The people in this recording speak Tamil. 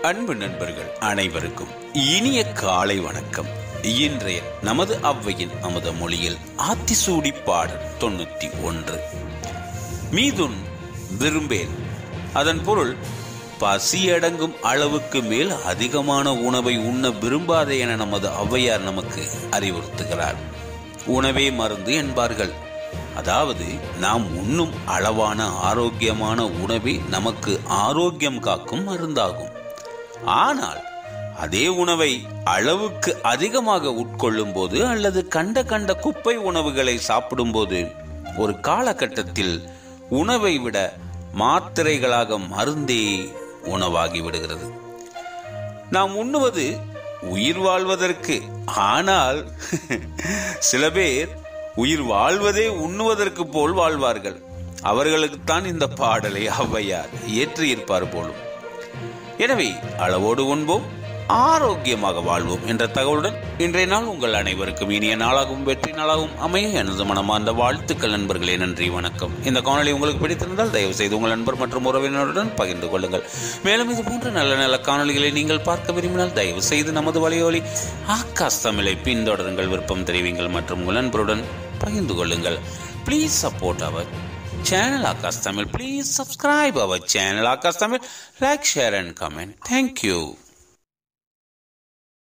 அன்பு நண்பர்கள் அனைவருக்கும் இனிய காலை வணக்கம் இன்றைய நமது அவ்வையின் அமுத மொழியில் ஆத்திசூடி பாடல் தொண்ணூத்தி ஒன்று மீதுன் விரும்பேன் அதன் பொருள் பசியடங்கும் அளவுக்கு மேல் அதிகமான உணவை உண்ண விரும்பாதே என நமது ஔவையார் நமக்கு அறிவுறுத்துகிறார் உணவே மருந்து என்பார்கள் அதாவது நாம் உண்ணும் அளவான ஆரோக்கியமான உணவே நமக்கு ஆரோக்கியம் காக்கும் மருந்தாகும் ஆனால் அதே உணவை அளவுக்கு அதிகமாக உட்கொள்ளும் போது அல்லது கண்ட கண்ட குப்பை உணவுகளை சாப்பிடும்போது ஒரு காலகட்டத்தில் உணவை விட மாத்திரைகளாக மருந்தே உணவாகி விடுகிறது நாம் உண்ணுவது உயிர் வாழ்வதற்கு ஆனால் சில பேர் உயிர் வாழ்வதே உண்ணுவதற்கு போல் வாழ்வார்கள் அவர்களுக்குத்தான் இந்த பாடலை ஔவையார் இயற்றியிருப்பார் போலும் எனவே அளவோடு உண்போம் ஆரோக்கியமாக வாழ்வோம் என்ற தகவலுடன் இன்றைய நாள் உங்கள் அனைவருக்கும் இனிய நாளாகவும் வெற்றி நாளாகவும் அமைய எனது மனமார்ந்த வாழ்த்துக்கள் நண்பர்களே நன்றி வணக்கம் இந்த காணொளி உங்களுக்கு பிடித்திருந்தால் தயவு செய்து உங்கள் நண்பர் மற்றும் உறவினருடன் பகிர்ந்து கொள்ளுங்கள் மேலும் இது போன்ற நல்ல நல்ல காணொளிகளை நீங்கள் பார்க்க விரும்பினால் தயவு செய்து நமது வலையொலி ஆகாஷ் தமிழை பின்தொடருங்கள் விருப்பம் தெரிவிங்கள் மற்றும் உங்கள் நண்பருடன் பகிர்ந்து கொள்ளுங்கள் please support our channel Akash Tamil. Please subscribe our channel Akash Tamil. Like, share and comment. Thank you.